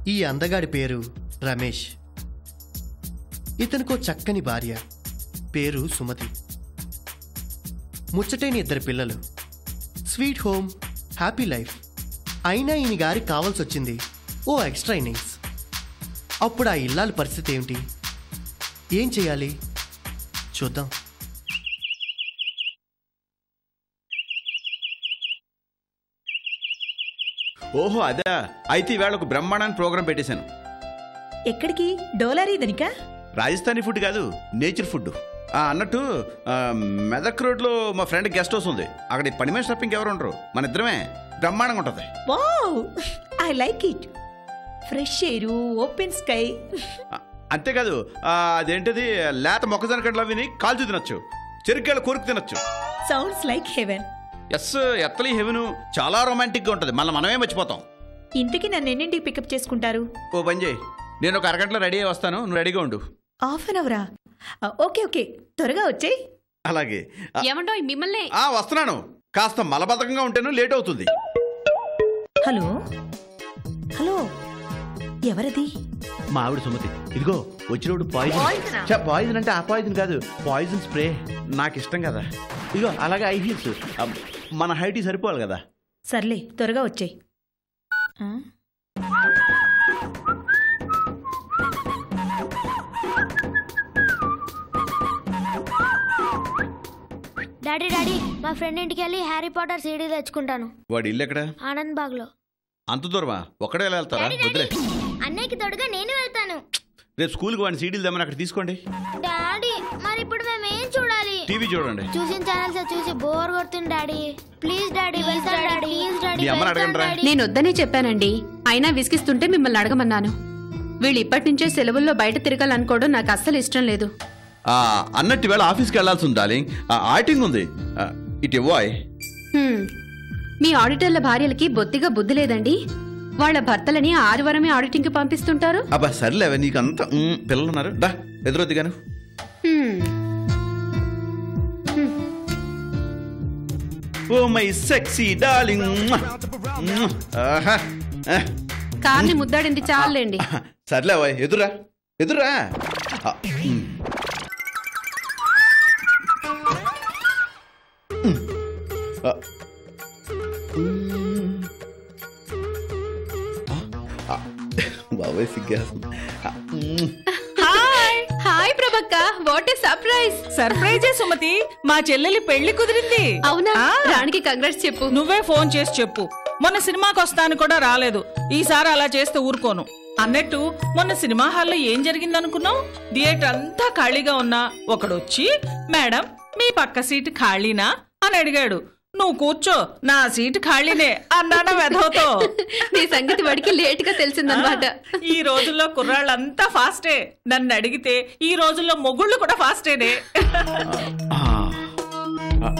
ఈ అందగాడి పేరు రమేష్ ఇతనికో చక్కని భార్య పేరు సుమతి ముచ్చటైన ఇద్దరు పిల్లలు స్వీట్ హోమ్ హ్యాపీ లైఫ్ అయినా ఈయన గారికి కావాల్సి వచ్చింది ఓ ఎక్స్ట్రా ఇన్నింగ్స్ అప్పుడు ఆ ఇల్లాల పరిస్థితి ఏమిటి ఏం చేయాలి చూద్దాం ఓహో అదే అయితే ఈవేళ ఒక బ్రహ్మాండానికి ప్రోగ్రాం పెట్టేశాను ఎక్కడికి డోలారీ దనికా రాజస్థానీ ఫుడ్ కాదు నేచర్ ఫుడ్ ఆ, అన్నట్టు ఆ, మెదక్ రోడ్లో మా ఫ్రెండ్ గెస్ట్ హౌస్ ఉంది అక్కడ పని మనిషి తప్ప ఇంకెవరు ఉండరు మన ఇద్దరమే బ్రహ్మాండంగా ఉంటుంది wow I like it fresh air open sky ఆ, అంతేకాదు ఆ, అదేంటిది లేత మొక్కజొన్న కడ్లు విని కాల్చు తినొచ్చు చెరుకేళ్ళ కొరుకు తినొచ్చు సౌండ్స్ లైక్ హెవెన్ ఎస్ ఎత్తలి హెవెను చాలా రొమాంటిక్గా ఉంటుంది మళ్ళీ మనమే మర్చిపోతాం ఇంతకీ నన్ను ఎన్నింటికి పికప్ చేసుకుంటారు ఓ పని చేయి నేను ఒక అరగంటలో రెడీ అయ్యి వస్తాను నువ్వు రెడీగా ఉండు హాఫ్ అన్ అవరా ఓకే ఓకే త్వరగా వచ్చేయ్ అలాగే ఆ, ఏమండో మిమ్మల్ని ఆ వస్తున్నాను కాస్త మలబద్ధకంగా ఉంటేను లేట్ అవుతుంది హలో హలో ఎవరది మా ఆవిడ సుమతి ఇదిగో వచ్చినోడు పాయిజన్ ఛ, పాయిజన్ అంటే ఆ పాయిజన్ కాదు పాయిజన్ స్ప్రే నాకు ఇష్టం కదా ఇదిగో అలాగే ఐ హీల్స్ మన హైట్ సరిపోవాలి కదా సర్లే త్వరగా వచ్చేయ్ ఆ? డాడీ డాడీ మా ఫ్రెండ్ ఇంటికి వెళ్ళి హ్యారీ పాటర్ సీడీ తెచ్చుకుంటాను వాడి ఇల్లు ఎక్కడ ఆనంద్ బాగ్ లో అంత దూరమా ఒక్కడే ఎలా వెళ్తారా వదిలే అన్నయ్యకి తోడుగా నేను వెళ్తాను రేపు స్కూల్కి వాడిని సీడీలు తెమ్మని అక్కడ తీసుకోండి డాడీ మరి ఇప్పుడు మేము ఏం చూడాలి టీవీ చూడండి చూసిన ఛానల్స్ చూసి బోర్ కొడుతుంది డాడీ ప్లీజ్ డాడీ వెళ్తాను డాడీ ప్లీజ్ డాడీ మీ అమ్మని వెళ్తాను అడగండి రా. డాడీ నేను వద్దనే చెప్పానండి అయినా విసిగిస్తుంటే మిమ్మల్ని అడగమన్నాను వీళ్ళు ఇప్పటి నుంచే సెలవుల్లో బయట తిరగాలనుకోవడం నాకు అస్సలు ఇష్టం లేదు ఆ, అన్నట్టు వేళ ఆఫీస్కి వెళ్ళాల్సి ఉంది డార్లింగ్ ఆ, ఆటింగ్ ఉంది ఆ, ఇటు ఇవ్వాయ్ హ్మ్. మీ ఆడిటర్ల భార్యలకి బొత్తిగా బుద్ధి లేదండి వాళ్ళ భర్తలని ఆదివారమే ఆడిటింగ్కి పంపిస్తుంటారు అబ్బా సర్లేవే నీకు అంత మ్, పిల్లలు ఉన్నారు డా ఎదురొద్దు గాను హ్మ్. ఓ మై సెక్సీ డార్లింగ్ ఆహా ఆ. కార్ని ముద్దాడింది చాలండి సర్లే ఓయ్ ఎదురా ఎదురా ఆ, మ్. మ్. ఆ. మ్. ఆ, ఆ. బాబాయ్ సిగ్గేస్తుంది ఆ, మ్. హాయ్ ప్రభక్క వాట్ ఏ సర్ప్రైజ్ సర్ప్రైజే సుమతి మా చెల్లెలి పెళ్లి కుదిరింది అవునా ఆ. రాణికి కంగ్రాట్స్ చెప్పు నువ్వే ఫోన్ చేసి చెప్పు మొన్న సినిమాకి వస్తాను కూడా రాలేదు ఈసారి అలా చేస్తే ఊరుకోను అన్నట్టు మొన్న సినిమా హాల్లో ఏం జరిగిందనుకున్నావు థియేటర్ అంతా ఖాళీగా ఉన్నా ఒకడొచ్చి మేడం మీ పక్క సీటు ఖాళీనా అని అడిగాడు నువ్వు కూర్చో నా సీటు ఖాళీనే అన్నాను వెధవతో నీ సంగతి వాడికి లేట్ గా తెలిసిందనమాట ఈ రోజుల్లో కుర్రాళ్ళంతా ఫాస్టే నన్ను అడిగితే ఈ రోజుల్లో మొగుళ్ళు కూడా ఫాస్టేనే ఆ. ఆ.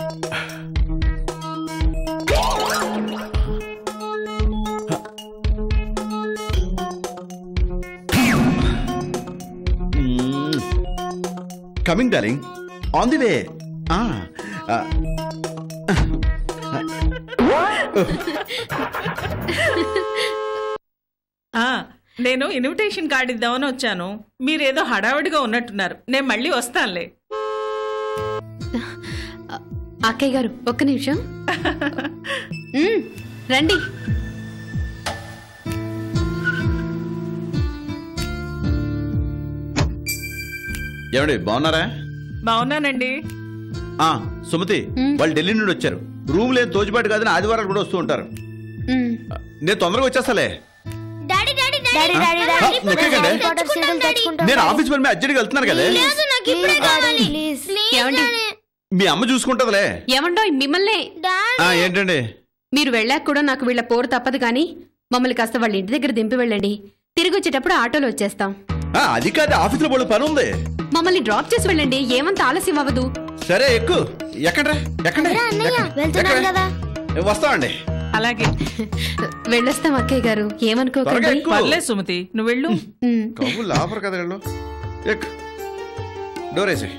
Coming darling on the way ఆ నేను ఇన్విటేషన్ కార్డు ఇద్దామని వచ్చాను మీరేదో హడావిడిగా ఉన్నట్టున్నారు నేను మళ్ళీ వస్తానులే అక్కయ్య గారు ఒక్క నిమిషం మ్మ్, రండి ఏమండి బాగున్నారా బాగున్నానండి ఆ, సుమతి మ్. వాళ్ళు ఢిల్లీ నుండి వచ్చారు రూమ్ లేని తోచిపాటు కాదని ఆదివారాలు కూడా వస్తూ ఉంటారు మ్మ్. ఆ, నేను తొందరగా వచ్చేస్తాలే డాడీ డాడీ డాడీ డాడీ ఆ, డాడీ నొక్కేకండి. హ్యారీ పాటర్ సీడీలు తెచ్చుకుంటాను నేను ఆఫీస్ పని మీద అర్జెంట్గా వెళ్తున్నాను కదా లేదు నాకు ఇప్పుడే కావాలి ప్లీజ్ ఏమండి? మీ అమ్మ చూసుకుంటుందిలే ఏమండో మిమ్మల్నే డాడీ ఆ, ఏంటండి మీరు వెళ్ళాక కూడా నాకు వీళ్ళ పోరు తప్పదు కానీ మమ్మల్ని కాస్త వాళ్ళ ఇంటి దగ్గర దింపి వెళ్ళండి తిరిగి వచ్చేటప్పుడు ఆటోలో వచ్చేస్తాం ఆ, అది కాదు ఆఫీస్లో బోళ్ళు పని ఉంది మమ్మల్ని డ్రాప్ చేసి వెళ్ళండి ఏమంత ఆలస్యం అవ్వదు సరే ఎక్కు ఎక్కడ్రా ఎక్కండి రా అన్నయ్య ఎక్కండి. వెళ్తున్నాను ఎక్కండి. కదా వస్తామండి అలాగే వెళ్ళొస్తాం అక్కయ్య గారు త్వరగా ఏమనుకోకండి ఎక్కు. పర్లేదు సుమతి నువ్వు వెళ్ళు మ్మ్. కబుర్లు ఆఫర్ కదా వెళ్ళు ఎక్ డోర్ వేసి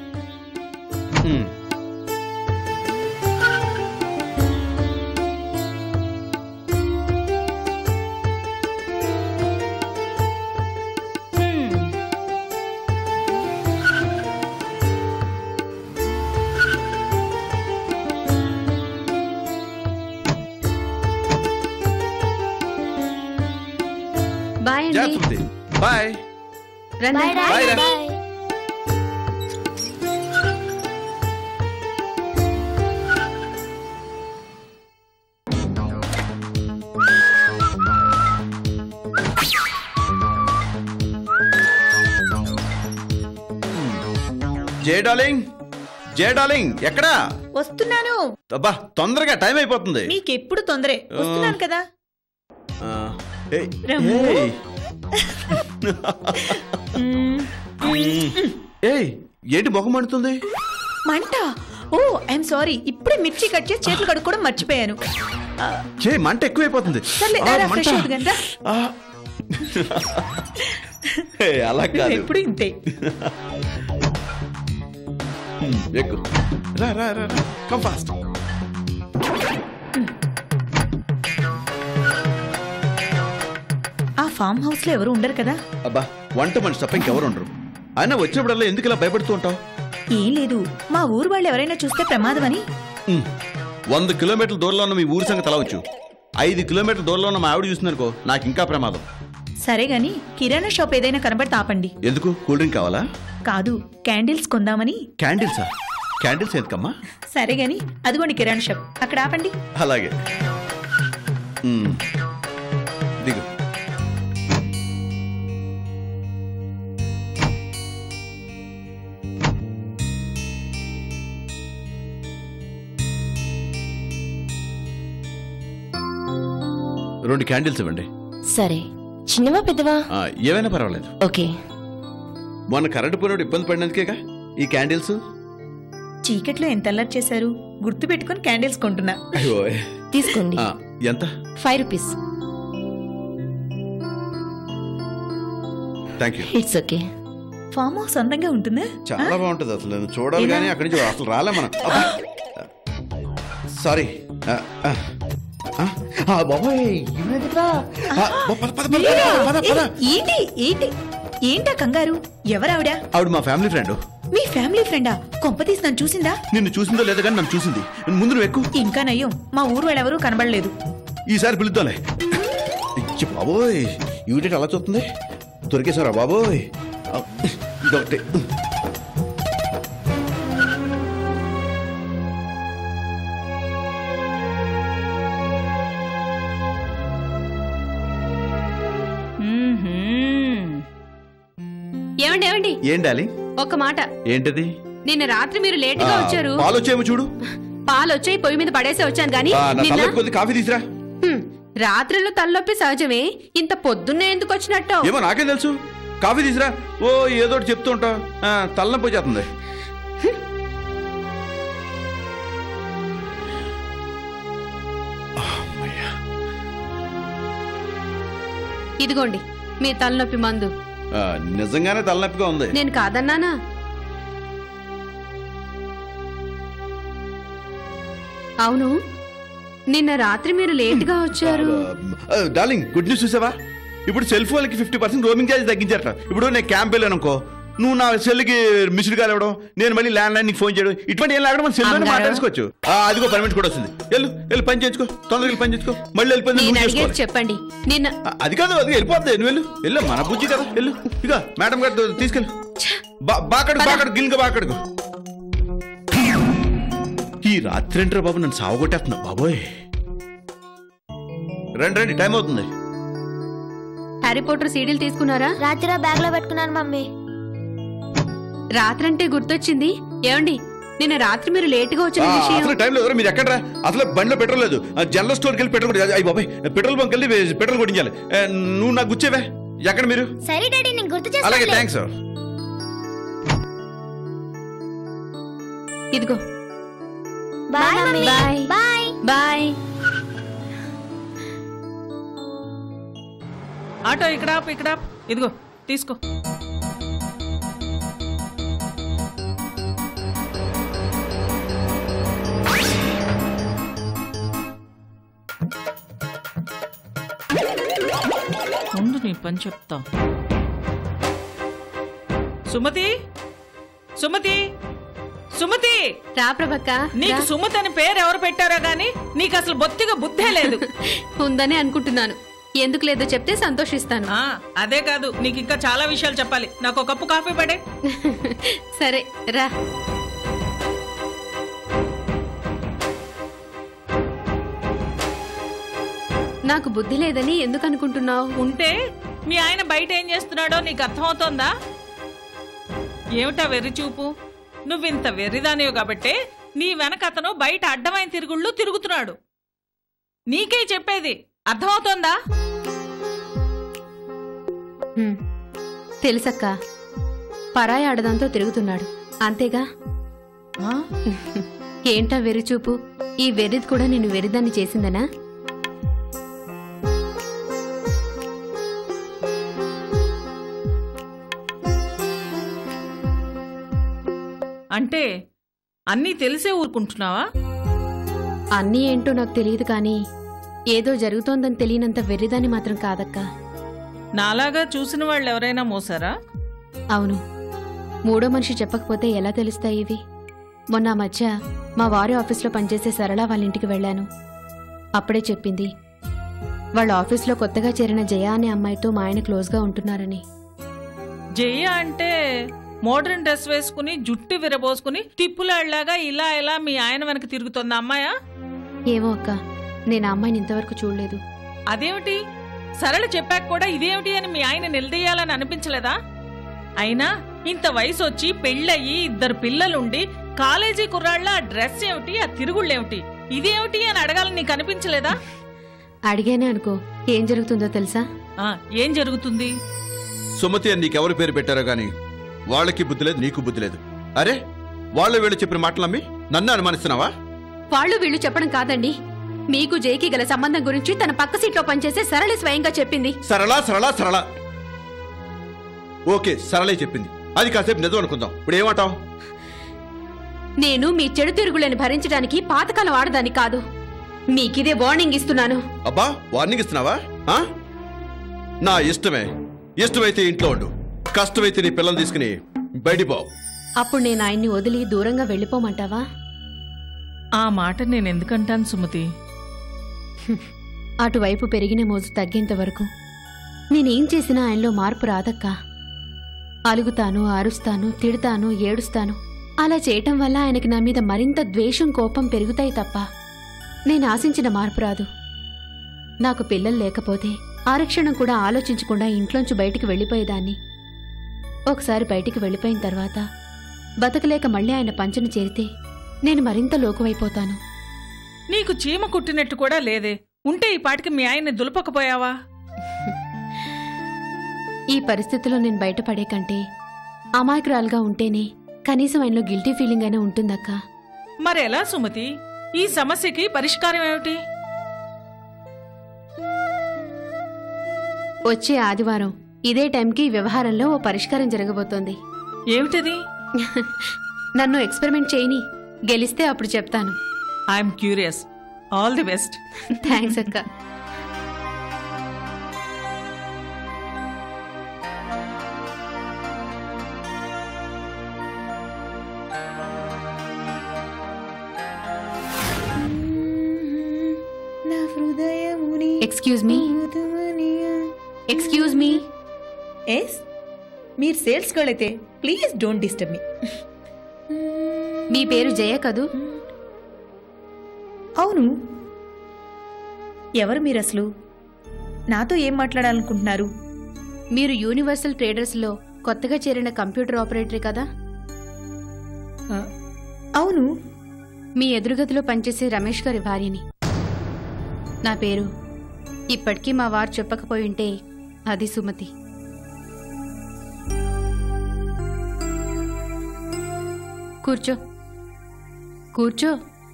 బాయ్ అండి జాగ్రత్త సుమతి బాయ్ రండి బాయ్ Bye, డాడీ రా. బాయ్ జే డార్లింగ్ జే డార్లింగ్ ఎక్కడా వస్తున్నాను అబ్బా తొందరగా టైం అయిపోతుంది నీకెప్పుడు తొందరే వస్తున్నాను కదా ఆ, ఏయ్, రమ్ము. ఏయ్. మ్మ్. ఏయ్ ఏంటి ముఖం మండుతుంది మంట ఓ ఐఎమ్ సారీ ఇప్పుడే మిర్చి కట్ చేసి చేతులు కడుక్కోవడం మర్చిపోయాను ఆ, చే మంట ఎక్కువైపోతుంది సర్లే, ఆ, రా, మంట. fresh అవుతుంది కదా. ఆ. ఏయ్, అలా కాదు ఎప్పుడు ఇంతే హ్మ్, ఎక్కు రా రా రా కమ్ ఫాస్ట్ ఆ ఫామ్ హౌస్ లో ఎవరు ఉండరు కదా అబ్బా వంట మనిషి తప్ప ఇంకెవరు ఉండరు అయినా వచ్చినప్పుడల్లా ఎందుకు ఇలా భయపడుతూ ఉంటావు ఏం లేదు మా ఊరు వాళ్ళు ఎవరైనా చూస్తే ప్రమాదం అని హ్మ్. వంద కిలోమీటర్ల దూరంలో ఉన్న మీ ఊరి సంగతి అలవచ్చు ఐదు కిలోమీటర్ల దూరంలో ఉన్న మా ఆవిడ చూసిందనుకో నాకు ఇంకా ప్రమాదం సరే గాని కిరాణా షాప్ ఏదైనా కనబడితే ఆపండి ఎందుకు కూల్ డ్రింక్ కావాలా కాదు క్యాండిల్స్ కొందామని క్యాండిల్సా క్యాండిల్స్ ఎందుకమ్మా సరే గాని అదిగోండి కిరాణా షాప్ అక్కడ ఆపండి అలాగే మ్మ్. దిగు రెండు క్యాండిల్స్ ఇవ్వండి సరే చిన్నవా పెద్దవా ఆ, ఏవైనా పర్వాలేదు ఓకే మొన్న కరెంటు పోయినప్పుడు ఇబ్బంది పడినందుకేగా ఈ క్యాండిల్స్ చీకట్లో ఎంత అల్లరి చేశారు గుర్తు పెట్టుకుని క్యాండిల్స్ కొంటున్నా అయ్యో తీసుకోండి ఆ, ఎంత five rupees thank you it's okay farm house అందంగా ఉంటుందా చాలా బాగుంటుంది అసలు నేను చూడాలి ఎలా? కానీ అక్కడి నుంచి అసలు రాలే మనం సారీ బాబోయ్ ఇవేంటిరా? ఆ, పద, పద, పద, మీరా? పద, పద. ఏ, ఏంటి ఏంటి ఏంటా కంగారు ఎవరావిడ ఆవిడ మా ఫ్యామిలీ ఫ్రెండ్ మీ ఫ్యామిలీ ఫ్రెండా కొంపతీసి నన్ను చూసిందా నిన్ను చూసిందో లేదో కానీ నన్ను చూసింది ముందు నువ్వు ఎక్కువ ఇంకా నయ్యం మా ఊరు వాళ్ళెవరూ కనబడలేదు ఈసారి పిలుద్దాంలే ఇచ్చి బాబోయ్ ఈవిడేటి అలా చూస్తుంది దొరికేశారా బాబోయ్ ఆ, ఇదొకటి ఏమండి ఏమండి ఏం డాలి ఒక మాట ఏంటది నిన్న రాత్రి మీరు లేట్ ఆ, గా వచ్చారు పాలు వచ్చేమో చూడు పాలు వచ్చాయి పొయ్యి మీద పడేసి వచ్చాను గానీ ఆ, నా నిన్న తలకి కొద్ది కాఫీ తీసురా హ్మ్, రాత్రిలో తలనొప్పి సహజమే ఇంత పొద్దున్నే ఎందుకు వచ్చినట్టు ఏమో నాకేం తెలుసు కాఫీ తీసురా ఓ ఏదో ఒకటి చెప్తూ ఉంటావు ఆ, తలనొప్పి వచ్చేస్తుంది అమ్మయ్యా. ఇదిగోండి మీ తలనొప్పి మందు ఆ, నిజంగానే తలనొప్పిగా ఉంది నేను కాదన్నానా అవును నిన్న రాత్రి మీరు లేట్ గా వచ్చారు ఆ, డార్లింగ్ గుడ్ న్యూస్ చూసావా ఇప్పుడు సెల్ ఫోన్కి ఫిఫ్టీ పర్సెంట్ రోమింగ్ ఛార్జ్ తగ్గించారట ఇప్పుడు నేను క్యాంప్ వెళ్ళాను అనుకో నువ్వు నా సెల్కి మిస్డ్ కాల్ ఇవ్వడం నేను మళ్ళీ ల్యాండ్ లైన్ నీకు ఫోన్ చేయడం ఇటువంటి ఏం లేకుండా మన సెల్ అమ్మగారు. మాట్లాడుకోవచ్చు ఆ, అదిగో పర్మిట్ కూడా వస్తుంది వెళ్ళు వెళ్ళి పని చేయించుకో తొందరగా వెళ్ళి పని చేయించుకో మళ్ళీ వెళ్ళిపోయింది నేను నువ్వు అడిగేది చేసుకోవాలి. చెప్పండి నిన్న ఆ, అది కాదు అది వెళ్ళిపోతుంది నువ్వు వెళ్ళు వెళ్ళు మన బుజ్జి కదా వెళ్ళు ఇక మేడం గారు తీసుకెళ్ళు బా- బాకడు బాకడు గిల్గా బాకడుగు ఈ రాత్రి ఏంట్రా బాబు నన్ను సావగొట్టేస్తున్నా బాబోయ్ రండి రండి టైం అవుతుంది హ్యారీ పోటర్ సీడీలు తీసుకున్నారా రాత్రి బ్యాగ్ లో పెట్టుకున్నాను మమ్మీ రాత్రంటే గుర్తొచ్చింది ఏమండి నిన్న రాత్రి మీరు లేట్ గా వచ్చిన ఆ, విషయం అసలు టైం లేదు మీరు ఎక్కడ అసలు బండిలో పెట్రోల్ లేదు ఆ, జనరల్ స్టోర్కి వెళ్ళి పెట్రోల్ కొట్టి అయ్యి బాబాయ్ పెట్రోల్ బంక్ వెళ్ళి పెట్రోల్ కొట్టించాలి ఆ, నువ్వు నాకు గుచ్చేవే ఎక్కడ మీరు సరే డాడీ నేను గుర్తు అలాగే చేస్తాను థ్యాంక్స్ ఇదిగో bye mummy bye. Bye bye auto ఇక్కడ ఆపు, ఇక్కడ ఆపు. ఇదిగో తీసుకో ముందు నీ పని చెప్తా సుమతి సుమతి సుమతి రా ప్రభక్క నీకు రా. సుమతి అని పేరు ఎవరు పెట్టారో గాని నీకు అసలు బొత్తిగా బుద్ధే లేదు ఉందని అనుకుంటున్నాను ఎందుకు లేదో చెప్తే సంతోషిస్తాను ఆ, అదే కాదు నీకు ఇంకా చాలా విషయాలు చెప్పాలి నాకు ఒక కప్పు కాఫీ పడే సరే రా నాకు బుద్ధి లేదని ఎందుకు అనుకుంటున్నావు ఉంటే మీ ఆయన బయట ఏం చేస్తున్నాడో నీకు అర్థమవుతోందా ఏమిటా వెర్రి చూపు నువ్వింత వెర్రిదానివి కాబట్టే నీ వెనక అతను బయట అడ్డమైన తిరుగుళ్ళు తిరుగుతున్నాడు నీకే చెప్పేది అర్థమవుతోందా హ్మ్. తెలుసక్క పరాయి ఆడదంతో తిరుగుతున్నాడు అంతేగా ఆ? ఏంటా వెర్రిచూపు ఈ వెర్రిది కూడా నేను వెర్రిదాన్ని చేసిందనా అంటే అన్నీ తెలిసే ఊరుకుంటున్నావా అన్నీ ఏంటో నాకు తెలియదు కానీ ఏదో జరుగుతోందని తెలియనంత వెర్రిదాన్ని మాత్రం కాదక్కా నాలాగా చూసిన వాళ్ళు ఎవరైనా మోసారా అవును మూడో మనిషి చెప్పకపోతే ఎలా తెలుస్తాయి ఇవి మొన్న ఆ మధ్య మా వారి ఆఫీస్లో పనిచేసే సరళ వాళ్ళ ఇంటికి వెళ్ళాను అప్పుడే చెప్పింది వాళ్ళ ఆఫీస్లో కొత్తగా చేరిన జయ అనే అమ్మాయితో మా ఆయన క్లోజ్గా ఉంటున్నారని జయ అంటే మోడర్న్ డ్రెస్ వేసుకుని జుట్టు విరబోసుకుని తిప్పులాళ్లాగా ఇలా ఇలా మీ ఆయన వెనక తిరుగుతోంది అమ్మాయా ఏమో అక్క నేను ఆ అమ్మాయిని ఇంతవరకు చూడలేదు అదేమిటి సరళ చెప్పాక కూడా ఇదేమిటి అని మీ ఆయన నిలదీయాలని అనిపించలేదా అయినా ఇంత వయసు వచ్చి పెళ్ళయి ఇద్దరు పిల్లలుండి కాలేజీ కుర్రాళ్ళ ఆ డ్రెస్ ఏమిటి ఆ తిరుగుళ్ళేమిటి ఇదేమిటి అని అడగాలని నీకు అనిపించలేదా అడిగానే అనుకో ఏం జరుగుతుందో తెలుసా ఆ, ఏం జరుగుతుంది సుమతి అని నీకెవరు పేరు పెట్టారో గాని వాళ్ళకి బుద్ధి లేదు నీకు బుద్ధి లేదు అరే వాళ్ళు వీళ్ళు చెప్పిన మాటలు నమ్మి నన్ను అనుమానిస్తున్నావా వాళ్ళు వీళ్ళు చెప్పడం కాదండి మీకు జైకి గల సంబంధం గురించి తన పక్క సీట్లో పనిచేసే సరళి స్వయంగా చెప్పింది సరళ సరళ సరళ ఓకే సరళే చెప్పింది అది కాసేపు నిజం అనుకుందాం ఇప్పుడు ఏమంటావు నేను మీ చెడు తిరుగులని భరించడానికి పాతకాలం ఆడదాన్ని కాదు మీకిదే వార్నింగ్ ఇస్తున్నాను అబ్బా వార్నింగ్ ఇస్తున్నావా ఆ? నా ఇష్టమే ఇష్టమైతే ఇంట్లో ఉండు కష్టమైతే నీ పిల్లల్ని తీసుకుని బయటిపో అప్పుడు నేను ఆయన్ని వదిలి దూరంగా వెళ్ళిపోమంటావా ఆ మాట నేను ఎందుకంటాను సుమతి అటువైపు పెరిగిన మోజు తగ్గేంత వరకు నేనేం చేసినా ఆయనలో మార్పు రాదక్కా అలుగుతాను అరుస్తాను తిడతాను ఏడుస్తాను అలా చేయటం వల్ల ఆయనకి నా మీద మరింత ద్వేషం కోపం పెరుగుతాయి తప్ప నేను ఆశించిన మార్పు రాదు నాకు పిల్లలు లేకపోతే ఆరక్షణం కూడా ఆలోచించకుండా ఇంట్లోంచి బయటికి వెళ్ళిపోయేదాన్ని ఒకసారి బయటికి వెళ్ళిపోయిన తర్వాత బతకలేక మళ్ళీ ఆయన పంచన చేరితే నేను మరింత లోకువైపోతాను నీకు చీమ కుట్టినట్టు కూడా లేదే ఉంటే ఈ పాటికి మీ ఆయన్ని దులపకపోయావా ఈ పరిస్థితిలో నేను బయటపడే కంటే అమాయకురాలుగా ఉంటేనే కనీసం ఆయనలో గిల్టీ ఫీలింగ్ అయినా ఉంటుందక్క మరెలా సుమతి ఈ సమస్యకి పరిష్కారం ఏమిటి వచ్చే ఆదివారం ఇదే టైంకి ఈ వ్యవహారంలో ఓ పరిష్కారం జరగబోతోంది ఏమిటది నన్ను ఎక్స్పెరిమెంట్ చేయని గెలిస్తే అప్పుడు చెప్తాను I'm curious all the best thanks అక్క నా హృదయముని excuse me excuse me yes మీరు సేల్స్ గర్ల్ అయితే ప్లీజ్ డోంట్ డిస్టర్బ్ మీ మీ పేరు జయ కదూ అవును ఎవరు మీరు అసలు నాతో ఏం మాట్లాడాలనుకుంటున్నారు మీరు యూనివర్సల్ ట్రేడర్స్లో కొత్తగా చేరిన కంప్యూటర్ ఆపరేటరే కదా ఆ, అవును మీ ఎదురుగదిలో పనిచేసే రమేష్ గారి భార్యని నా పేరు ఇప్పటికీ మా వారు చెప్పకపోయి ఉంటే అది సుమతి కూర్చో కూర్చో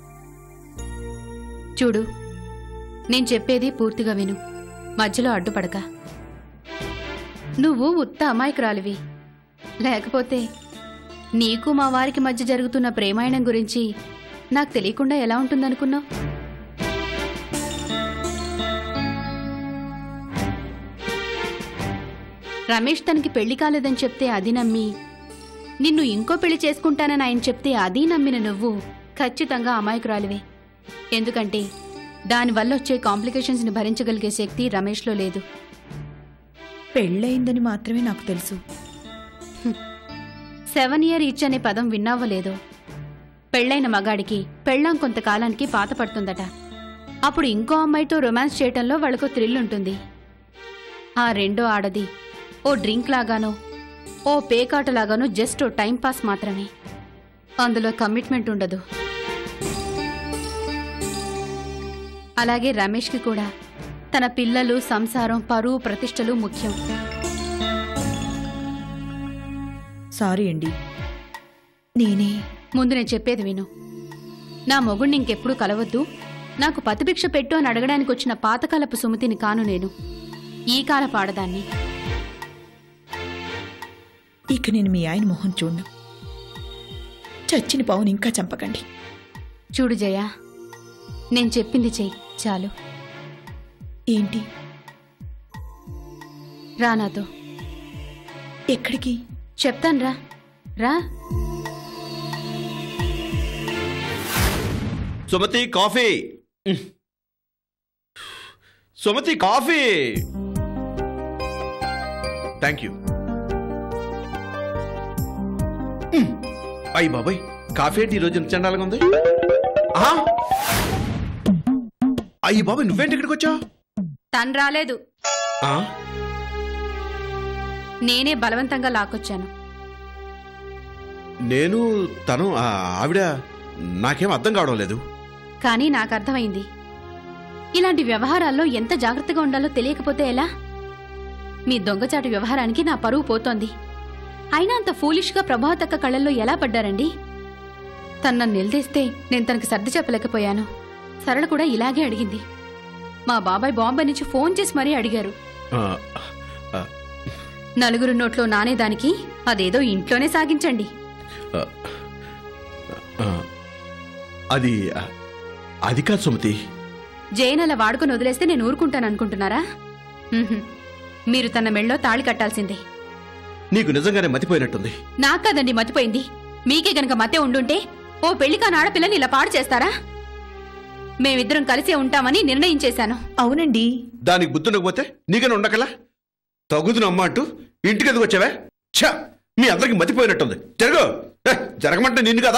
చూడు నేను చెప్పేది పూర్తిగా విను మధ్యలో అడ్డుపడక నువ్వు ఉత్త అమాయకురాలివి లేకపోతే నీకు మా వారికి మధ్య జరుగుతున్న ప్రేమాయణం గురించి నాకు తెలియకుండా ఎలా ఉంటుందనుకున్నావు రమేష్ తనకి పెళ్లి కాలేదని చెప్తే అది నమ్మి నిన్ను ఇంకో పెళ్లి చేసుకుంటానని ఆయన చెప్తే అది నమ్మిన నువ్వు ఖచ్చితంగా అమాయకురాలివే ఎందుకంటే దానివల్ల వచ్చే కాంప్లికేషన్స్ని భరించగలిగే శక్తి రమేష్లో లేదు పెళ్ళయిందని మాత్రమే నాకు తెలుసు సెవెన్ ఇయర్ ఇచ్ అనే పదం విన్నావో లేదో పెళ్ళైన మగాడికి పెళ్ళాం కొంతకాలానికి పాత పడుతుందట అప్పుడు ఇంకో అమ్మాయితో రొమాన్స్ చేయటంలో వాళ్ళకు థ్రిల్ ఉంటుంది ఆ రెండో ఆడది ఓ డ్రింక్ లాగానో ఓ పేకాటలాగానో జస్ట్ ఓ టైం పాస్ మాత్రమే అందులో కమిట్మెంట్ ఉండదు అలాగే రమేష్కి కూడా తన పిల్లలు సంసారం పరువు ప్రతిష్టలు ముఖ్యం సారీ అండి నేనే ముందు నేను చెప్పేది విను నా మొగుణ్ణి ఇంకెప్పుడు కలవద్దు నాకు పతిభిక్ష పెట్టు అని అడగడానికి వచ్చిన పాతకాలపు సుమతిని కాను నేను ఈ కాల పాడదాన్ని ఇక నేను మీ ఆయన మొహం చూడను చచ్చిన పావుని ఇంకా చంపకండి చూడు జయ నేను చెప్పింది చెయ్యి చాలు ఏంటి రా నాతో ఎక్కడికి చెప్తాను రా రా Sumathi coffee um. Sumathi coffee thank you um. అయ్యి బాబాయ్ కాఫీ ఏంటి ఈరోజు ఎంత చండాలంగా ఉంది ఆహా. అయ్యి బాబాయ్ నువ్వేంటి ఇక్కడికి వచ్చావు తను రాలేదు నేనే బలవంతంగా లాక్కొచ్చాను నేను తను ఆ, ఆవిడ నాకేం అర్థం కావడం లేదు కానీ నాకు అర్థమైంది ఇలాంటి వ్యవహారాల్లో ఎంత జాగ్రత్తగా ఉండాలో తెలియకపోతే ఎలా మీ దొంగచాటు వ్యవహారానికి నా పరువు పోతోంది అయినా అంత ఫూలిష్గా ప్రభావతక్క కళ్ళల్లో ఎలా పడ్డారండి తను నన్ను నిలదీస్తే నేను తనకి సర్ది చెప్పలేకపోయాను సరళ కూడా ఇలాగే అడిగింది మా బాబాయ్ బాంబే నుంచి ఫోన్ చేసి మరీ అడిగారు ఆ, ఆ, నలుగురు నోట్లో నానేదానికి అదేదో ఇంట్లోనే సాగించండి ఆ, ఆ, అది ఆ, అది కాదు సుమతి జైన్ అలా వాడుకొని వదిలేస్తే నేను ఊరుకుంటాను అనుకుంటున్నారా ఉహుం. మీరు తన మెళ్ళో తాళి కట్టాల్సిందే నీకు నిజంగానే మతిపోయినట్టుంది నాకు కదండి మతిపోయింది మీకే గనక మతే ఉండుంటే ఓ పెళ్లి కాని ఆడపిల్లని ఇలా పాడు చేస్తారా మేమిద్దరం కలిసే ఉంటామని నిర్ణయించేశాను అవునండి దానికి బుద్ధుండకపోతే నీకనే ఉండకలా తగుదును అమ్మ అంటూ ఇంటికి ఎందుకు వచ్చావే ఛ మీ అందరికి మతిపోయినట్టుంది జరగ జరగమంటే నిన్ను కదా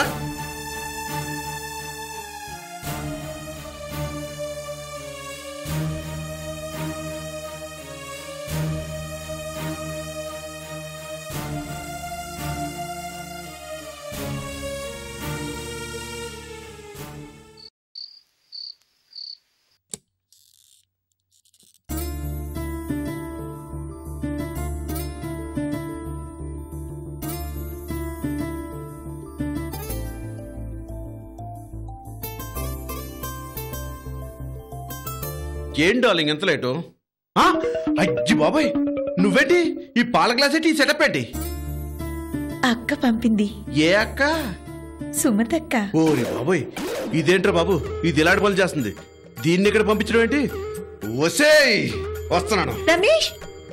ఏం డార్లింగ్ ఎంత లేటు ఆ? అయ్యి బాబాయ్ నువ్వేంటి ఈ పాల గ్లాస్ ఏంటి ఈ సెటప్ ఏంటి అక్క పంపింది ఏ అక్క సుమతక్క ఓరి బాబోయ్ ఇదేంట్రా బాబు ఇది ఇలాంటి పనులు చేస్తుంది దీన్ని ఇక్కడ పంపించడం ఏంటి వసేయ్ వస్తున్నాను రమేష్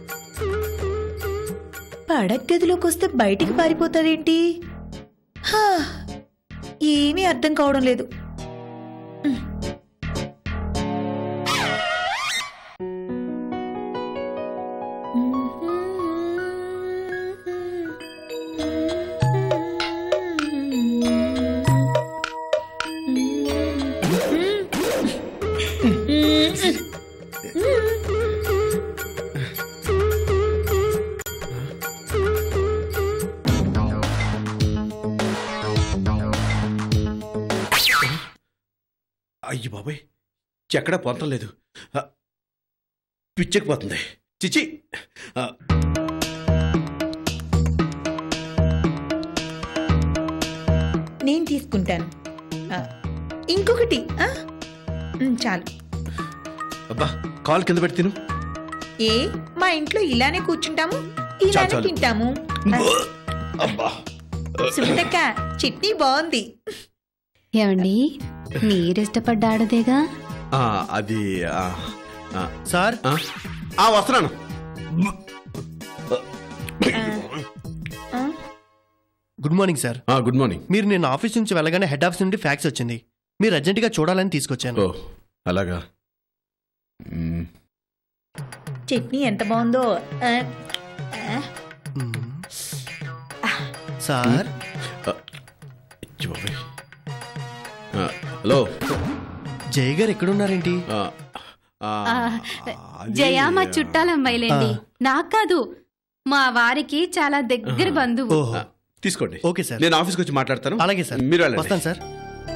పడక్ గదిలోకి వస్తే బయటికి పారిపోతాదేంటి హా, ఏమీ అర్థం కావడం లేదు అయ్యి బాబాయ్ ఎక్కడా పొంతం లేదు ఆ, పిచ్చెక్కిపోతుంది చిచి ఆ, నేను తీసుకుంటాను ఆ, ఇంకొకటి ఆ? ఉమ్, చాలు అబ్బా కాల్ కింద పెట్టి తిను ఏ మా ఇంట్లో ఇలానే కూర్చుంటాము చాలు, ఇలానే చాలు. తింటాము ఆ, అబ్బా సుమతక్క చట్నీ బాగుంది ఏమండి మీరిష్టపడ్డ ఆడదేగా ఆ, అది ఆ, ఆ, సార్ ఆ, ఆ, వస్తున్నాను ఆ, గుడ్ మార్నింగ్ సార్ ఆ, గుడ్ మార్నింగ్ మీరు నేను ఆఫీస్ నుంచి వెళ్ళగానే హెడ్ ఆఫీస్ నుండి ఫ్యాక్స్ వచ్చింది మీరు అర్జెంటుగా చూడాలని తీసుకొచ్చాను ఓ అలాగా మ్మ్. చట్నీ ఎంత బాగుందో ఆ, ఆ, మ్మ్. సార్ ఇచ్చి బాబోయ్. ఆ, హలో జయ గారు ఎక్కడున్నారేంటి ఆ, ఆ, ఆ, అది- జయ మా చుట్టాలమ్మాయిలేండి ఆ. నాకు కాదు మా వారికి చాలా దగ్గర బంధువు ఓహో ఆ, తీసుకోండి ఓకే సార్ నేను ఆఫీస్కి వచ్చి మాట్లాడతాను అలాగే సార్ మీరు వెళ్ళండి వస్తాను సార్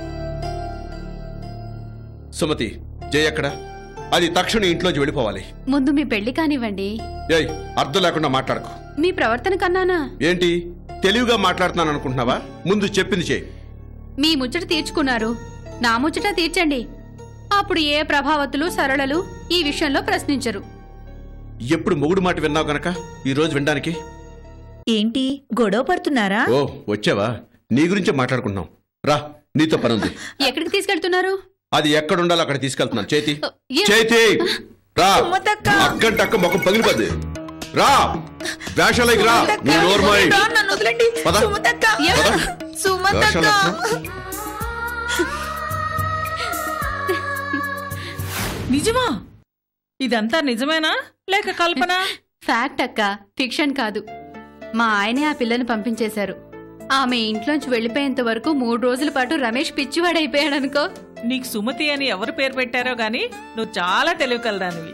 సుమతి జయ ఎక్కడ అది తక్షణం ఇంట్లోంచి వెళ్ళిపోవాలి ముందు మీ పెళ్లి కానివ్వండి ఏయ్ అర్థం లేకుండా మాట్లాడకు మీ ప్రవర్తన కన్నానా ఏంటి తెలివిగా మాట్లాడుతున్నాను అనుకుంటున్నావా ముందు చెప్పింది చేయి మీ ముచ్చట తీర్చుకున్నారు నా ముచ్చట తీర్చండి అప్పుడు ఏ ప్రభావతులు సరళలు ఈ విషయంలో ప్రశ్నించరు ఎప్పుడు మొగుడు మాట విన్నావు గనక ఈ రోజు వినడానికి ఏంటి గొడవ పడుతున్నారా ఓ వచ్చావా నీ గురించే మాట్లాడుకుంటున్నాం రా నీతో పని ఉంది ఎక్కడికి తీసుకెళ్తున్నారు అది ఎక్కడ ఉండాలో అక్కడ తీసుకెళ్తున్నాను చేతి ఏ- చేతి రా సుమతక్క. అక్కంటే అక్క ముఖం పగిలిపోద్ది రా వేషాలకి రా నువ్వు నోర్మోయ్ రా, నన్ను వదలండి. పద. సుమతక్క. పద. సుమతక్క. వేషాలు అక్క. నిజమా ఇదంతా నిజమేనా లేక కల్పన ఫ్యాక్ట్ అక్క ఫిక్షన్ కాదు మా ఆయనే ఆ పిల్లని పంపించేశారు ఆమె ఇంట్లోంచి వెళ్ళిపోయేంత వరకు మూడు రోజుల పాటు రమేష్ పిచ్చివాడైపోయాడు అనుకో నీకు సుమతి అని ఎవరు పేరు పెట్టారో గాని నువ్వు చాలా తెలివి కలదానివి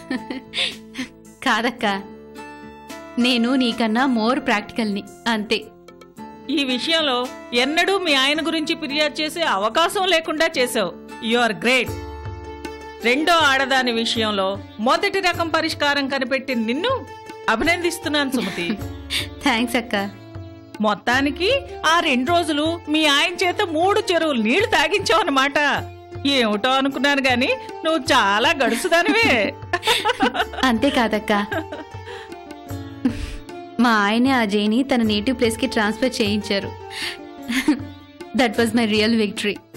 కాదక్క నేను నీకన్నా మోర్ ప్రాక్టికల్ని అంతే ఈ విషయంలో ఎన్నడూ మీ ఆయన గురించి ఫిర్యాదు చేసే అవకాశం లేకుండా చేసావు యు ఆర్ గ్రేట్ రెండో ఆడదాని విషయంలో మొదటి రకం పరిష్కారం కనిపెట్టి నిన్ను అభినందిస్తున్నాను సుమతి థ్యాంక్స్ అక్క మొత్తానికి ఆ రెండు రోజులు మీ ఆయన చేత మూడు చెరువులు నీళ్లు తాగించావు అనమాట ఏమిటో అనుకున్నాను గాని నువ్వు చాలా గడుసుదానివే అంతే కాదక్క మా ఆయనే ఆ జైని తన నేటివ్ ప్లేస్కి ట్రాన్స్ఫర్ చేయించారు that was my real victory